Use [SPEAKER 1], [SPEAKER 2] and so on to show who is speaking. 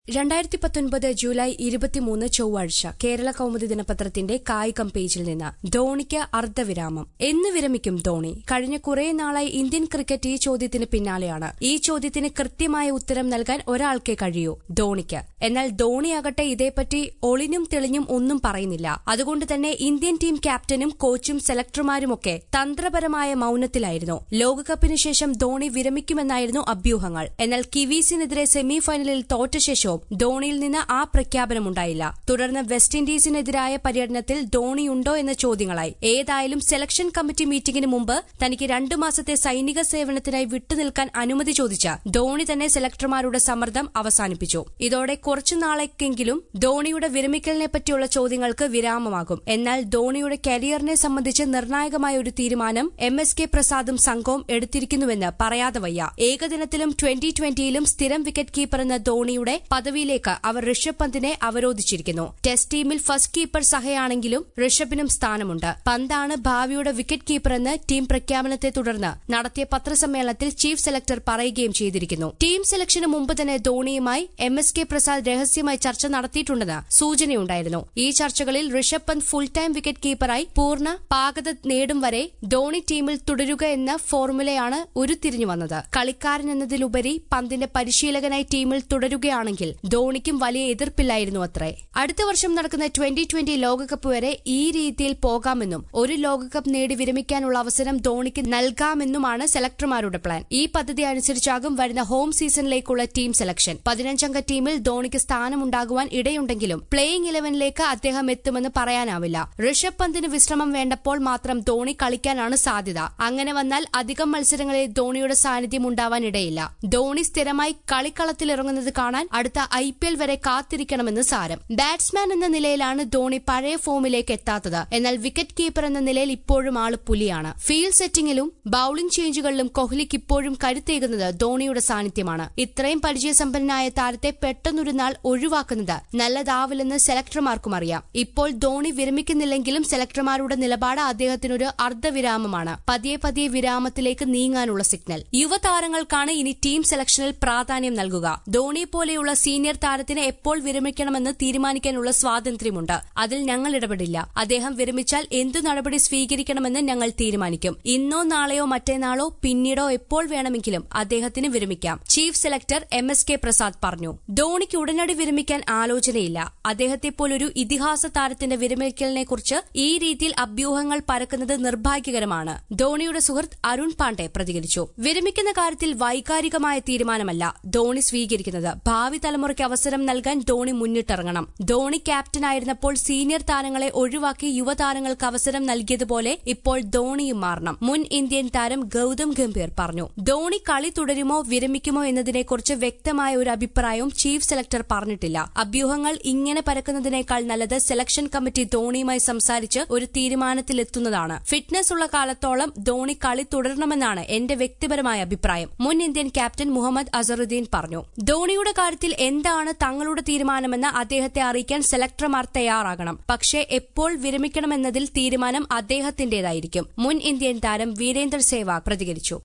[SPEAKER 1] രണ്ടായിരത്തി പത്തൊൻപത് ജൂലൈ ഇരുപത്തിമൂന്ന് ചൊവ്വാഴ്ച കേരള കൗമുദി ദിനപത്രത്തിന്റെ കായികം പേജിൽ നിന്ന് ധോണിക്ക് അർദ്ധവിരാമം എന്ന് വിരമിക്കും ധോണി കഴിഞ്ഞ കുറേ നാളായി ഇന്ത്യൻ ക്രിക്കറ്റ് ഈ ചോദ്യത്തിന് പിന്നാലെയാണ് ഈ ചോദ്യത്തിന് കൃത്യമായ ഉത്തരം നൽകാൻ ഒരാൾക്കേ കഴിയൂ ധോണിക്ക് എന്നാൽ ധോണിയാകട്ടെ ഇതേപ്പറ്റി ഒളിഞ്ഞും തെളിഞ്ഞും ഒന്നും പറയുന്നില്ല അതുകൊണ്ട് തന്നെ ഇന്ത്യൻ ടീം ക്യാപ്റ്റനും കോച്ചും സെലക്ടർമാരുമൊക്കെ തന്ത്രപരമായ മൌനത്തിലായിരുന്നു ലോകകപ്പിന് ശേഷം ധോണി വിരമിക്കുമെന്നായിരുന്നു അഭ്യൂഹങ്ങൾ എന്നാൽ കിവീസിനെതിരെ സെമിഫൈനലിൽ തോറ്റ ശേഷവും ധോണിയിൽ നിന്ന് ആ പ്രഖ്യാപനമുണ്ടായില്ല തുടർന്ന് വെസ്റ്റ് ഇൻഡീസിനെതിരായ പര്യടനത്തിൽ ധോണിയുണ്ടോ എന്ന ചോദ്യങ്ങളായി ഏതായാലും സെലക്ഷൻ കമ്മിറ്റി മീറ്റിംഗിന് മുമ്പ് തനിക്ക് രണ്ടു മാസത്തെ സൈനിക സേവനത്തിനായി വിട്ടുനിൽക്കാൻ അനുമതി ചോദിച്ച ധോണി തന്നെ സെലക്ടർമാരുടെ സമ്മർദ്ദം അവസാനിപ്പിച്ചു ഇതോടെ കുറച്ചു നാളേക്കെങ്കിലും ധോണിയുടെ വിരമിക്കലിനെ പറ്റിയുള്ള ചോദ്യങ്ങൾക്ക് വിരാമമാകും എന്നാൽ ധോണിയുടെ കരിയറിനെ സംബന്ധിച്ച് നിർണായകമായ ഒരു തീരുമാനം എം എസ് കെ പ്രസാദും സംഘവും എടുത്തിരിക്കുന്നുവെന്ന് പറയാതെ വയ്യ ഏകദിനത്തിലും ട്വന്റി ട്വന്റിയിലും സ്ഥിരം വിക്കറ്റ് കീപ്പർ എന്ന ധോണിയുടെ പദവിയിലേക്ക് അവർ ഋഷഭ് പന്തിനെ അവരോധിച്ചിരിക്കുന്നു ടെസ്റ്റ് ടീമിൽ ഫസ്റ്റ് കീപ്പർ സഹയാണെങ്കിലും ഋഷഭിനും സ്ഥാനമുണ്ട് പന്താണ് ഭാവിയുടെ വിക്കറ്റ് കീപ്പർ എന്ന് ടീം പ്രഖ്യാപനത്തെ തുടർന്ന് നടത്തിയ പത്രസമ്മേളനത്തിൽ ചീഫ് സെലക്ടർ പറയുകയും ചെയ്തിരിക്കുന്നു ടീം സെലക്ഷന് മുമ്പ് തന്നെ ധോണിയുമായി എം എസ് കെ പ്രസാദ് രഹസ്യമായി ചർച്ച നടത്തിയിട്ടുണ്ടെന്ന് സൂചനയുണ്ടായിരുന്നു ഈ ചർച്ചകളിൽ ഋഷഭ് പന്ത് ഫുൾ ടൈം വിക്കറ്റ് കീപ്പറായി പൂർണ്ണ പാകത നേടും വരെ ധോണി ടീമിൽ തുടരുക എന്ന ഫോർമുലയാണ് ഉരുത്തിരിഞ്ഞു വന്നത് കളിക്കാരൻ എന്നതിലുപരി പന്തിന്റെ പരിശീലകനായി ടീമിൽ തുടരുകയാണെങ്കിൽ ധോണിക്കും വലിയ എതിർപ്പില്ലായിരുന്നു അത്രേ അടുത്ത വർഷം നടക്കുന്ന ട്വന്റി ട്വന്റി ലോകകപ്പ് വരെ ഈ രീതിയിൽ പോകാമെന്നും ഒരു ലോകകപ്പ് നേടി വിരമിക്കാനുള്ള അവസരം ധോണിക്ക് നൽകാമെന്നുമാണ് സെലക്ടർമാരുടെ പ്ലാൻ ഈ പദ്ധതി അനുസരിച്ചാകും വരുന്ന ഹോം സീസണിലേക്കുള്ള ടീം സെലക്ഷൻ പതിനഞ്ചംഗ ടീമിൽ ധോണിക്ക് സ്ഥാനമുണ്ടാകുവാൻ ഇടയുണ്ടെങ്കിലും പ്ലേയിംഗ് ഇലവനിലേക്ക് അദ്ദേഹം എത്തുമെന്ന് പറയാനാവില്ല ഋഷഭ് പന്തിന് വിശ്രമം വേണ്ടപ്പോൾ മാത്രം ധോണി കളിക്കാനാണ് സാധ്യത അങ്ങനെ വന്നാൽ അധികം മത്സരങ്ങളിൽ ധോണിയുടെ സാന്നിധ്യം ഉണ്ടാവാൻ ഇടയില്ല ധോണി സ്ഥിരമായി കളിക്കളത്തിലിറങ്ങുന്നത് കാണാൻ അടുത്ത ഐ പി എൽ വരെ കാത്തിരിക്കണമെന്ന് സാരം ബാറ്റ്സ്മാൻ എന്ന നിലയിലാണ് ധോണി പഴയ ഫോമിലേക്ക് എത്താത്തത് എന്നാൽ വിക്കറ്റ് കീപ്പർ എന്ന നിലയിൽ ഇപ്പോഴും ആള് പുലിയാണ് ഫീൽഡ് സെറ്റിംഗിലും ബൌളിംഗ് ചേഞ്ചുകളിലും കോഹ്ലിക്ക് ഇപ്പോഴും കരുത്തേകുന്നത് ധോണിയുടെ സാന്നിധ്യമാണ് ഇത്രയും പരിചയസമ്പന്നനായ താരത്തെ പെട്ടെന്നൊരു നാൾ ഒഴിവാക്കുന്നത് നല്ലതാവില്ലെന്ന് സെലക്ടർമാർക്കും അറിയാം ഇപ്പോൾ ധോണി വിരമിക്കുന്നില്ലെങ്കിലും സെലക്ടർമാരുടെ നിലപാട് അദ്ദേഹത്തിനൊരു അർദ്ധവിരാമമാണ് പതിയെ പതിയെ വിരാമത്തിലേക്ക് നീങ്ങാനുള്ള സിഗ്നൽ യുവതാരങ്ങൾക്കാണ് ഇനി ടീം സെലക്ഷനിൽ പ്രാധാന്യം നൽകുക ധോണി പോലെയുള്ള സീനിയർ താരത്തിന് എപ്പോൾ വിരമിക്കണമെന്ന് തീരുമാനിക്കാനുള്ള സ്വാതന്ത്ര്യമുണ്ട് അതിൽ ഞങ്ങൾ ഇടപെടില്ല അദ്ദേഹം വിരമിച്ചാൽ എന്തു നടപടി സ്വീകരിക്കണമെന്ന് ഞങ്ങൾ തീരുമാനിക്കും ഇന്നോ നാളെയോ മറ്റന്നാളോ പിന്നീടോ എപ്പോൾ വേണമെങ്കിലും അദ്ദേഹത്തിന് വിരമിക്കാം chief selector M S K Prasad പറഞ്ഞു ധോണിക്ക് ഉടനടി വിരമിക്കാൻ ആലോചനയില്ല അദ്ദേഹത്തെ പോലൊരു ഇതിഹാസ താരത്തിന്റെ വിരമിക്കലിനെ കുറിച്ച് ഈ രീതിയിൽ അഭ്യൂഹങ്ങൾ പരക്കുന്നത് നിർഭാഗ്യകരമാണ് ധോണിയുടെ സുഹൃത്ത് അരുൺ പാണ്ഡെ പ്രതികരിച്ചു വിരമിക്കുന്ന കാര്യത്തിൽ വൈകാരികമായ തീരുമാനമല്ല ധോണി സ്വീകരിക്കുന്നത് ഭാവി തലമുറയ്ക്ക് അവസരം നൽകാൻ ധോണി മുന്നിട്ടിറങ്ങണം ധോണി ക്യാപ്റ്റനായിരുന്നപ്പോൾ സീനിയർ താരങ്ങളെ ഒഴിവാക്കി യുവതാരങ്ങൾക്ക് അവസരം നൽകിയതുപോലെ ഇപ്പോൾ ധോണിയും മാറണം മുൻ ഇന്ത്യൻ താരം ഗൌതം ഗംഭീർ പറഞ്ഞു ധോണി കളി തുടരുമോ വിരമിക്കുമോ എന്നതിനെക്കുറിച്ച് വ്യക്തമായ ഒരു അഭിപ്രായവും ചീഫ് സെലക്ടർ പറഞ്ഞിട്ടില്ല അഭ്യൂഹങ്ങൾ ഇങ്ങനെ പരക്കുന്നതിനേക്കാൾ നല്ലത് സെലക്ഷൻ കമ്മിറ്റി ധോണിയുമായി സംസാരിച്ച് ഒരു തീരുമാനത്തിലെത്തുന്നതാണ് ഫിറ്റ്നസ് ഉള്ള കാലത്തോളം ധോണി കളി തുടരണമെന്നാണ് എന്റെ വ്യക്തിപരമായ അഭിപ്രായം മുൻ ഇന്ത്യൻ ക്യാപ്റ്റൻ മുഹമ്മദ് അസറുദ്ദീൻ പറഞ്ഞു ധോണിയുടെ കാര്യത്തിൽ എന്താണ് തങ്ങളുടെ തീരുമാനമെന്ന് അദ്ദേഹത്തെ അറിയിക്കാൻ സെലക്ടർമാർ തയ്യാറാകണം പക്ഷേ എപ്പോൾ വിരമിക്കണമെന്നതിൽ തീരുമാനം അദ്ദേഹത്തിന്റേതായിരിക്കും മുൻ ഇന്ത്യൻ താരം വീരേന്ദർ സേവാഗ് പ്രതികരിച്ചു